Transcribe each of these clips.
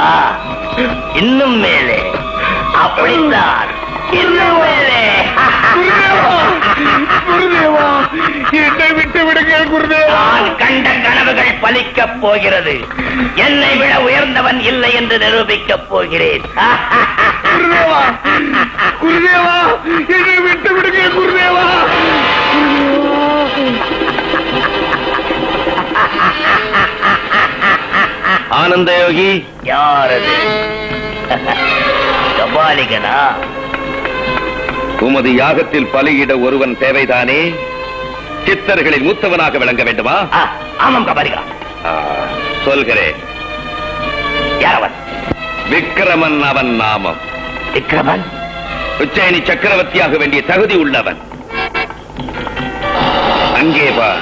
இன்னும் மேலே அப்படித்தான் இன்னும் மேலே குருதேவா என்னை விட்டு விடுங்க குருதேவா நான் கண்ட கனவுகள் பலிக்கப் போகிறது என்னை விட உயர்ந்தவன் இல்லை என்று நிரூபிக்கப் போகிறேன் குருதேவா குருதேவா என்னை விட்டு விடுங்க குருதேவா ஆனந்த யோகி யார் அது கபாலிகனா உமது யாகத்தில் பலியிட ஒருவன் தேவைதானே சித்தர்களில் மூத்தவனாக விளங்க வேண்டுமா ஆ, ஆமாம் கபாலிகா ஆ, சொல்கிறேன் யாரவன் விக்கிரமன் அவன் நாமம் விக்ரமன் உச்சயனி சக்கரவர்த்தியாக வேண்டிய தகுதி உள்ளவன் அங்கே பார்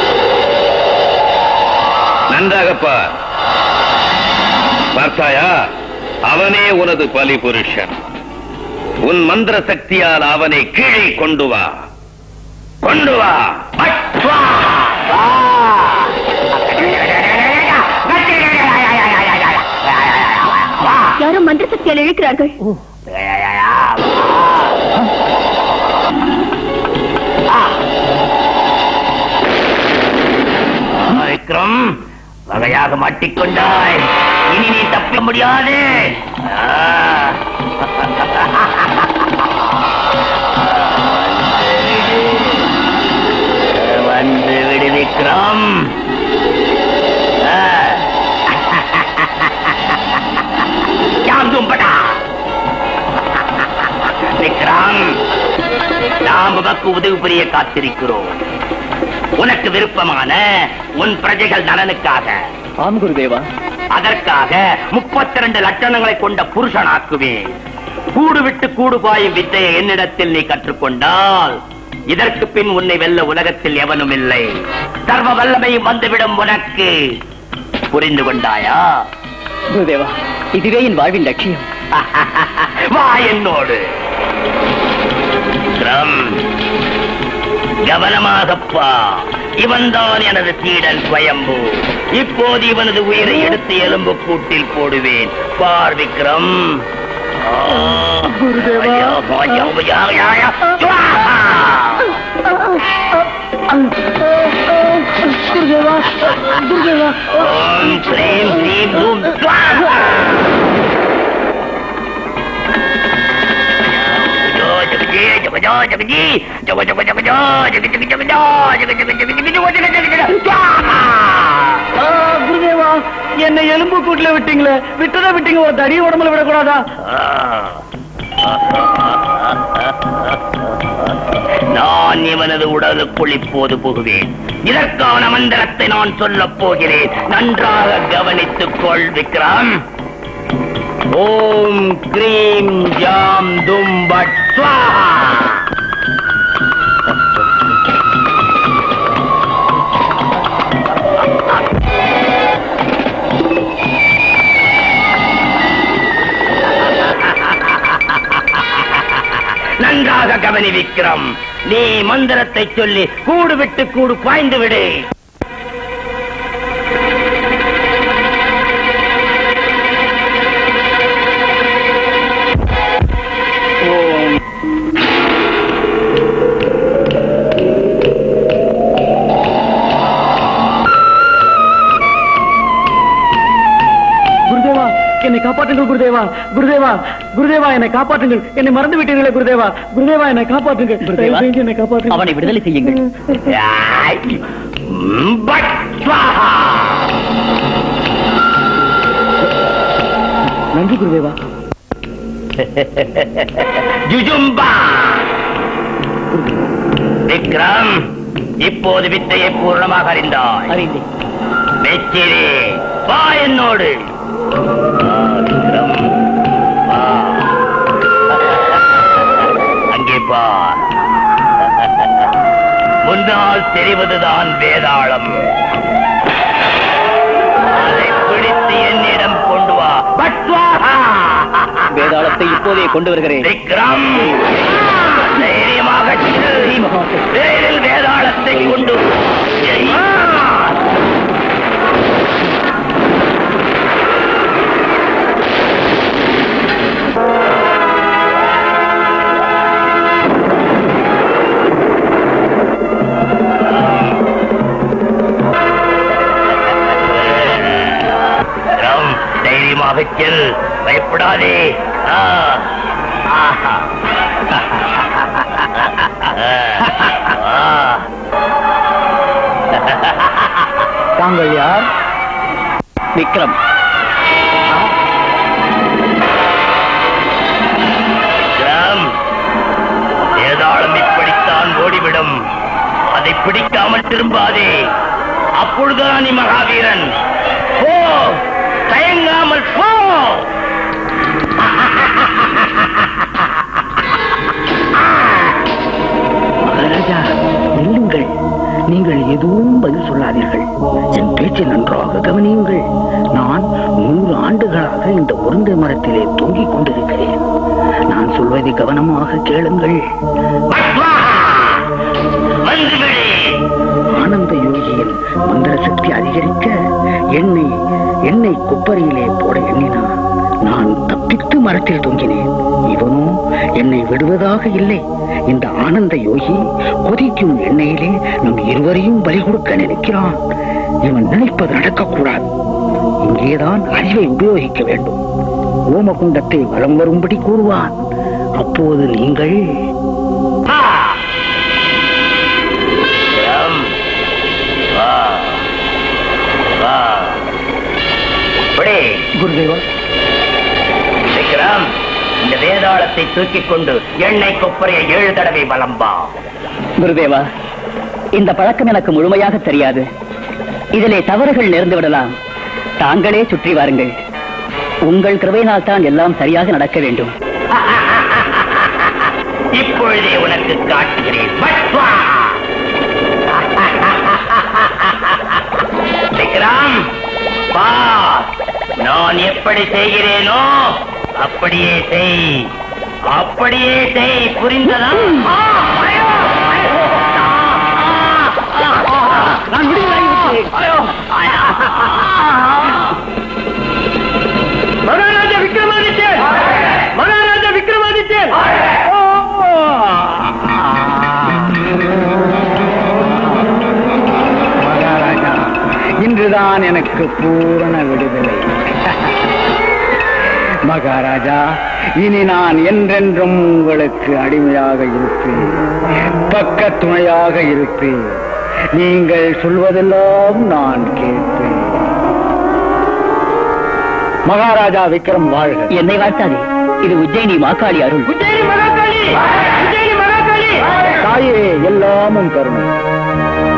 நன்றாக பார் பார்த்தாயா அவனே உனது பலி புருஷன் உன் மந்திர சக்தியால் அவனை கீழே கொண்டு வா கொண்டு வா பட்வா! வா! வா! யாரோ மந்திர சக்தியால் இழுக்கிறார்கள் விக்ரம் வகையாக மாட்டிக்கொண்டாய் இனி நீ தப்ப முடியாது ஆ. வந்து விடு விக்ரம் ஆ. யாம் தும்படா விக்ரம் நாம் உமக்கு உதவி புரிய காத்திருக்கிறோம் உனக்கு விருப்பமான உன் பிரஜைகள் நலனுக்காக ஆம் குருதேவா அதற்காக முப்பத்தி ரெண்டு லட்சணங்களை கொண்ட புருஷனாக்குவேன் கூடு விட்டு கூடு பாயும் வித்தையை என்னிடத்தில் நீ கற்றுக்கொண்டால் இதற்கு பின் உன்னை வெல்ல உலகத்தில் எவனும் இல்லை சர்வ வல்லமையும் வந்துவிடும் உனக்கு புரிந்து கொண்டாயா குருதேவா இதுவே என் வாழ்வின் லட்சியம் வா என்னோடு விக்ரம், கவனமாகப்பா இவன்தான் எனது சீடன் ஸ்வயம்பு இப்போது இவனது உயிரை எடுத்து எலும்பு கூட்டில் போடுவேன் பார் விக்ரம் ஆ. குருதேவா. ஐயோ, ஐயோ, ஐயோ, ஐயோ, ஐயோ. சுவாஹா! குருதேவா குருதேவா ஓம் ஸ்ரீம் ஸ்ரீம் தூம் சுவாஹா! ஜகஜி, ஜகஜோ, ஜகஜி, ஜக, ஜக, ஜகஜோ, ஜக, ஜக, ஜகஜோ, ஜக, ஜக, ஜக, ஜகஜோ, ஜக, ஜக, ஜக, சுவாஹா! குருதேவா என்னை எலும்பு கூட்டுல விட்டீங்களே விட்டதா விட்டீங்க ஒரு தடி உடம்புல விடக்கூடாதா நான் இவனது உடலுக்குள் இப்போது புகுவேன் இதற்கான மந்திரத்தை நான் சொல்லப் போகிறேன் நன்றாக கவனித்துக் கொள் விக்ரம் ஓம் கிரீம் ஜாம் தும் பட் ஸ்வாஹா நன்றாக கவனி விக்ரம் நீ மந்திரத்தை சொல்லி கூடு விட்டு கூடு பாய்ந்து விடு குருதேவா என்னை காப்பாற்றுங்கள் குருதேவா குருதேவா குருதேவா என்னை காப்பாற்றுங்கள் என்னை மறந்து விட்டீர்களே குருதேவா குருதேவா என்னை காப்பாற்றுங்கள் குருதேவா, தயவு செஞ்சு என்னை காப்பாற்றுங்கள் அவனை விடுதலை செய்யுங்கள் யாய். ம், பட் ஸ்வாஹா நன்றி குருதேவா ஜுஜும்பா விக்ரம் இப்போது வித்தையை பூர்ணமாக அறிந்தாய் அறிந்தேன் வெற்றிரே வா என்னோடு வா, விக்ரம் வா. அங்கே பார் முன்னால் தெரிவதுதான் வேதாளம் அதை பிடித்து என்னிடம் கொண்டு வா பட்வாஹா வேதாளத்தை இப்போதே கொண்டு வருகிறேன் விக்ரம் தைரியமாக செல். வேரில் வேதாளத்தை கொண்டு வா. ஜெய். தைரியமாக செல் பயப்படாதே ஆ. ஆஹா. ஆ. தாங்கள் யார் விக்ரம் ராம், வேதாளம் இப்படித்தான் ஓடிவிடும் அதை பிடிக்காமல் திரும்பாதே அப்பொழுதுதான் நீ மகாவீரன் போ தயங்காமல் போ மகாராஜா நில்லுங்கள் நீங்கள் எதுவும் பதில் சொல்லாதீர்கள் என் பேச்சை நன்றாக கவனியுங்கள் நான் நூறு ஆண்டுகளாக இந்த உருண்டை மரத்திலே தொங்கிக் கொண்டிருக்கிறேன் நான் சொல்வதை கவனமாக கேளுங்கள் வந்துவிடு ஆனந்த யோகியின் மந்திர சக்தி அதிகரிக்க என்னை என்னை குப்பரையிலே போட எண்ணினான் நான் தப்பித்து மரத்தில் தொங்கினேன் இவனோ என்னை விடுவதாக இல்லை இந்த ஆனந்த யோகி கொதிக்கும் எண்ணெயிலே நம் இருவரையும் பலி கொடுக்க நினைக்கிறான் இவன் நினைப்பது நடக்கக்கூடாது இங்கேதான் அறிவை உபயோகிக்க வேண்டும் ஓமகுண்டத்தை வலம் வரும்படி கூறுவான் அப்போது நீங்கள் ஆ. ராம், வா வா பிடி குருதேவா விக்ரம் இந்த வேதாளத்தை தூக்கிக் கொண்டு எண்ணெய் கொப்பரையை ஏழு தடவை வலம்பா குருதேவா இந்த பழக்கம் எனக்கு முழுமையாக தெரியாது இதிலே தவறுகள் நேர்ந்து விடலாம் தாங்களே சுற்றி வாருங்கள் உங்கள் கிருபையினால் தான் எல்லாம் சரியாக நடக்க வேண்டும் இப்பொழுதே உனக்கு காட்டுகிறேன் பட்வா! விக்ரம் பா நான் எப்படி செய்கிறேனோ அப்படியே செய் அப்படியே செய் புரிந்ததா ஆ, ஐயோ, ஐயோ, ஆ, ஆ, ஆ, ஆ. நான் விடுதலாகிவிட்டேன். ஐயோ, ஐயோ. மகாராஜா விக்ரமாதித்யன் மகாராஜா விக்ரமாதித்யன் மகாராஜா இன்றுதான் எனக்கு பூரண விடுதலை மகாராஜா இனி நான் என்றென்றும் உங்களுக்கு அடிமையாக இருப்பேன் பக்க துணையாக இருப்பேன் நீங்கள் சொல்வதெல்லாம் நான் கேட்பேன் மகாராஜா விக்ரம் வாழ்க என்னை வாழ்த்தாதே இது உஜ்ஜயினி மாக்காளி அருள் தாயே எல்லாமும் கருணை